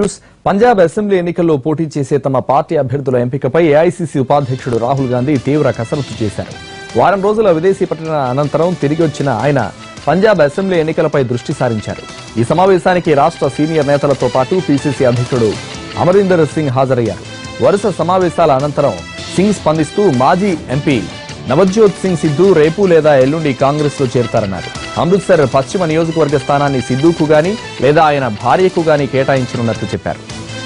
news Punjab assembly ఎన్నికల్లో పోటీ చేసే తమ పార్టీ అభ్యర్థుల ఎంపికపై ఏఐసీసీ ఉపాధ్యక్షుడు రాహుల్ గాంధీ తీవ్ర కసరత్తు చేశారు వారం రోజుల విదేశీ పర్యటన అనంతరం తిరిగి వచ్చిన ఆయన పంజాబ్ అసెంబ్లీ ఎన్నికలపై దృష్టి సారించారు ఈ సమావేశానికి రాష్ట్ర సీనియర్ నేతలతో పాటు పీసీసీ అధ్యక్షుడు అమరీందర్ సింగ్ హాజరయ్యారు వరుస సమావేశాల అనంతరం సింగ్ స్పందిస్తూ మాజీ ఎంపీ నవజ్యోత్ సింగ్ సిద్ధు రేపు లేదా ఎల్లుండి కాంగ్రెస్ లో చేరుతారన్నారు అమృత్సర్ పశ్చిమ నియోజకవర్గ స్థానాన్ని సిద్ధుకు గాని లేదా ఆయన భార్యకు గాని కేటాయించనున్నట్లు చెప్పారు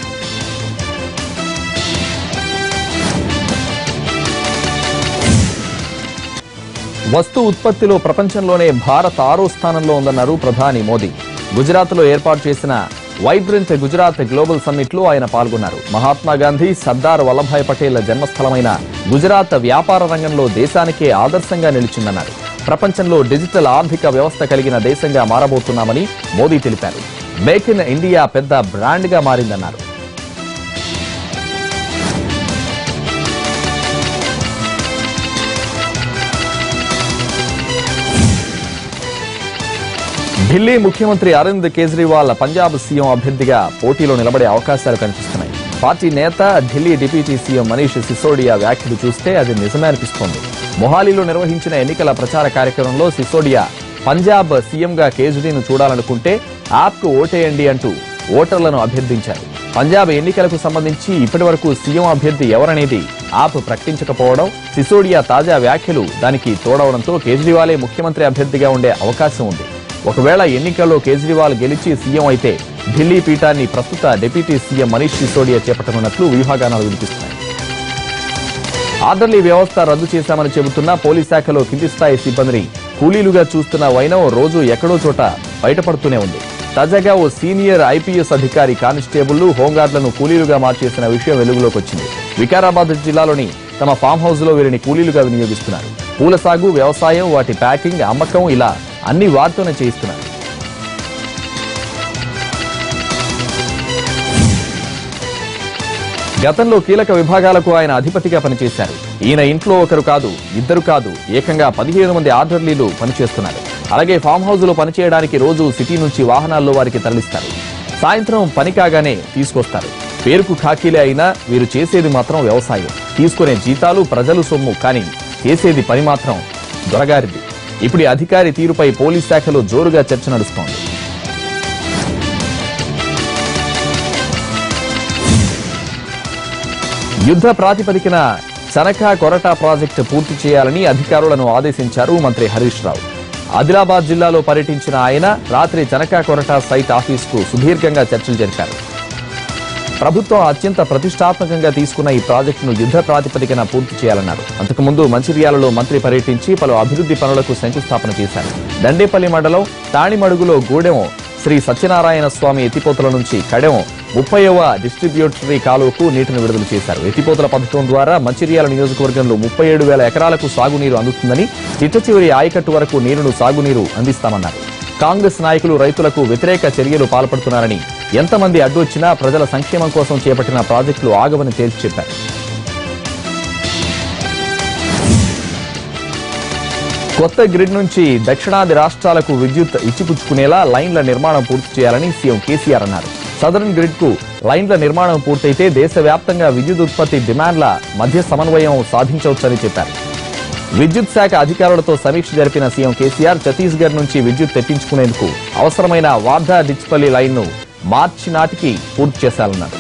వస్తు ఉత్పత్తిలో ప్రపంచంలోనే భారత్ ఆరో స్థానంలో ఉందన్నారు ప్రధాని మోదీ గుజరాత్ లో ఏర్పాటు చేసిన వైబ్రెంట్ గుజరాత్ గ్లోబల్ సమ్మిట్ లో ఆయన పాల్గొన్నారు మహాత్మా గాంధీ సర్దార్ వల్లభాయ్ పటేల్ జన్మస్థలమైన గుజరాత్ వ్యాపార రంగంలో దేశానికే ఆదర్శంగా నిలిచిందన్నారు ప్రపంచంలో డిజిటల్ ఆర్థిక వ్యవస్థ కలిగిన దేశంగా మారబోతున్నామని మోదీ తెలిపారు మేక్ ఇన్ ఇండియా పెద్ద బ్రాండ్ గా మారిందన్నారు ఢిల్లీ ముఖ్యమంత్రి అరవింద్ కేజ్రీవాల్ పంజాబ్ సీఎం అభ్యర్థిగా పోటీలో నిలబడే అవకాశాలు కనిపిస్తున్నాయి పార్టీ నేత ఢిల్లీ డిప్యూటీ సీఎం మనీష్ సిసోడియా వ్యాఖ్యలు చూస్తే అది నిజమే అనిపిస్తోంది మొహాలీలో నిర్వహించిన ఎన్నికల ప్రచార కార్యక్రమంలో సిసోడియా పంజాబ్ సీఎంగా కేజ్రీను చూడాలనుకుంటే యాప్కు ఓటేయండి అంటూ ఓటర్లను అభ్యర్థించారు పంజాబ్ ఎన్నికలకు సంబంధించి ఇప్పటి వరకు సీఎం అభ్యర్థి ఎవరనేది ఆప్ ప్రకటించకపోవడం సిసోడియా తాజా వ్యాఖ్యలు దానికి తోడవడంతో కేజ్రీవాలే ముఖ్యమంత్రి అభ్యర్థిగా ఉండే అవకాశం ఉంది ఒకవేళ ఎన్నికల్లో కేజ్రీవాల్ గెలిచి సీఎం అయితే ఢిల్లీ పీఠాన్ని ప్రస్తుత డిప్యూటీ సీఎం మనీష్ సిసోడియా చేపట్టనున్నట్లు వ్యూహాగానాలు వినిపిస్తున్నాయి ఆర్డర్లీ వ్యవస్థ రద్దు చేశామని చెబుతున్న పోలీస్ శాఖలో కింది స్థాయి సిబ్బందిని కూలీలుగా చూస్తున్న వైనం రోజు ఎక్కడో చోట బయటపడుతూనే ఉంది తాజాగా ఓ సీనియర్ ఐపీఎస్ అధికారి కానిస్టేబుళ్లు హోంగార్డులను కూలీలుగా మార్చేసిన విషయం వెలుగులోకి వచ్చింది వికారాబాద్ జిల్లాలోని తమ ఫామ్ హౌస్ లో వీరిని కూలీలుగా వినియోగిస్తున్నారు పూల సాగు వ్యవసాయం వాటి ప్యాకింగ్ అమ్మకం ఇలా అన్ని వారితోనే చేయిస్తున్నారు గతంలో కీలక విభాగాలకు ఆయన అధిపతిగా పనిచేశారు ఈయన ఇంట్లో ఒకరు కాదు ఇద్దరు కాదు ఏకంగా పదిహేను మంది ఆర్డర్లీలు పనిచేస్తున్నారు అలాగే ఫామ్ హౌస్ లో పనిచేయడానికి రోజు సిటీ నుంచి వాహనాల్లో వారికి తరలిస్తారు సాయంత్రం పని కాగానే తీసుకొస్తారు పేరుకు ఖాకీలే అయినా వీరు చేసేది మాత్రం వ్యవసాయం తీసుకునే జీతాలు ప్రజలు సొమ్ము కానీ చేసేది పని మాత్రం దొరగారిది ఇప్పుడు ఈ అధికారి తీరుపై పోలీస్ శాఖలో జోరుగా చర్చ నడుస్తోంది యుద్ధ ప్రాతిపదికన చనక కొరట ప్రాజెక్టు పూర్తి చేయాలని అధికారులను ఆదేశించారు మంత్రి హరీష్ రావు ఆదిలాబాద్ జిల్లాలో పర్యటించిన ఆయన రాత్రి చనక కొరట సైట్ ఆఫీసుకు సుదీర్ఘంగా చర్చలు జరిపారు ప్రభుత్వం అత్యంత ప్రతిష్టాత్మకంగా తీసుకున్న ఈ ప్రాజెక్టును యుద్ధ ప్రాతిపదికన పూర్తి చేయాలన్నారు అంతకుముందు మంచిర్యాలలో మంత్రి పర్యటించి పలు అభివృద్ధి పనులకు శంకుస్థాపన చేశారు దండేపల్లి మండలం తాణిమడుగులో గూడెం శ్రీ సత్యనారాయణ స్వామి ఎత్తిపోతల నుంచి కడెం ముప్పైవ డిస్ట్రిబ్యూటరీ కాలువకు నీటిని విడుదల చేశారు ఎత్తిపోతల పథకం ద్వారా మంచిర్యాల నియోజకవర్గంలో ముప్పై ఏడు వేల ఎకరాలకు సాగునీరు అందుతుందని చిట్ట చివరి ఆయకట్టు వరకు నీరును సాగునీరు అందిస్తామన్నారు కాంగ్రెస్ నాయకులు రైతులకు వ్యతిరేక చర్యలు పాల్పడుతున్నారని ఎంతమంది అడ్డొచ్చినా ప్రజల సంక్షేమం కోసం చేపట్టిన ప్రాజెక్టులు ఆగవని తేల్చి చెప్పారు కొత్త గ్రిడ్ నుంచి దక్షిణాది రాష్ట్రాలకు విద్యుత్ ఇచ్చిపుచ్చుకునేలా లైన్ల నిర్మాణం పూర్తి చేయాలని సీఎం కేసీఆర్ అన్నారు సదరన్ గ్రిడ్ కు లైన్ల నిర్మాణం పూర్తయితే దేశవ్యాప్తంగా విద్యుత్ ఉత్పత్తి డిమాండ్ల మధ్య సమన్వయం సాధించవచ్చని చెప్పారు విద్యుత్ శాఖ అధికారులతో సమీక్ష జరిపిన సీఎం కేసీఆర్ ఛత్తీస్గఢ్ నుంచి విద్యుత్ తెప్పించుకునేందుకు అవసరమైన వార్ధా డిచ్పల్లి లైన్ను మార్చి నాటికి పూర్తి చేశారన్నారు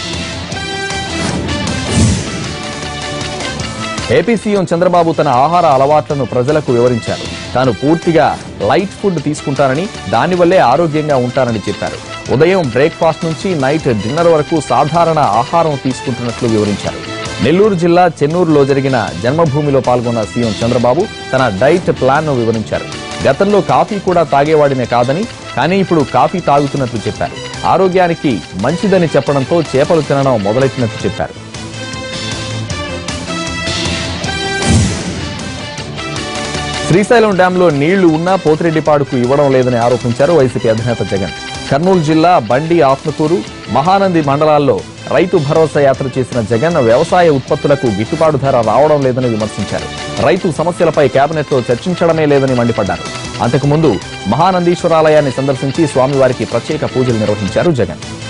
ఏపీ సీఎం చంద్రబాబు తన ఆహార అలవాట్లను ప్రజలకు వివరించారు తాను పూర్తిగా లైట్ ఫుడ్ తీసుకుంటానని దానివల్లే ఆరోగ్యంగా ఉంటానని చెప్పారు ఉదయం బ్రేక్ఫాస్ట్ నుంచి నైట్ డిన్నర్ వరకు సాధారణ ఆహారం తీసుకుంటున్నట్లు వివరించారు నెల్లూరు జిల్లా చెన్నూరులో జరిగిన జన్మభూమిలో పాల్గొన్న సీఎం చంద్రబాబు తన డైట్ ప్లాన్ ను వివరించారు గతంలో కాఫీ కూడా తాగేవాడినే కాదని కానీ ఇప్పుడు కాఫీ తాగుతున్నట్లు చెప్పారు ఆరోగ్యానికి మంచిదని చెప్పడంతో చేపలు తినడం మొదలెట్టినట్లు చెప్పారు శ్రీశైలం డ్యాంలో నీళ్లు ఉన్నా పోతిరెడ్డిపాడుకు ఇవ్వడం లేదని ఆరోపించారు వైసీపీ అధినేత జగన్ కర్నూలు జిల్లా బండి ఆత్మకూరు మహానంది మండలాల్లో రైతు భరోసా యాత్ర చేసిన జగన్ వ్యవసాయ ఉత్పత్తులకు గిట్టుబాటు ధర రావడం లేదని విమర్శించారు రైతు సమస్యలపై కేబినెట్లో చర్చించడమే లేదని మండిపడ్డారు అంతకుముందు మహానందీశ్వరాలయాన్ని సందర్శించి స్వామివారికి ప్రత్యేక పూజలు నిర్వహించారు జగన్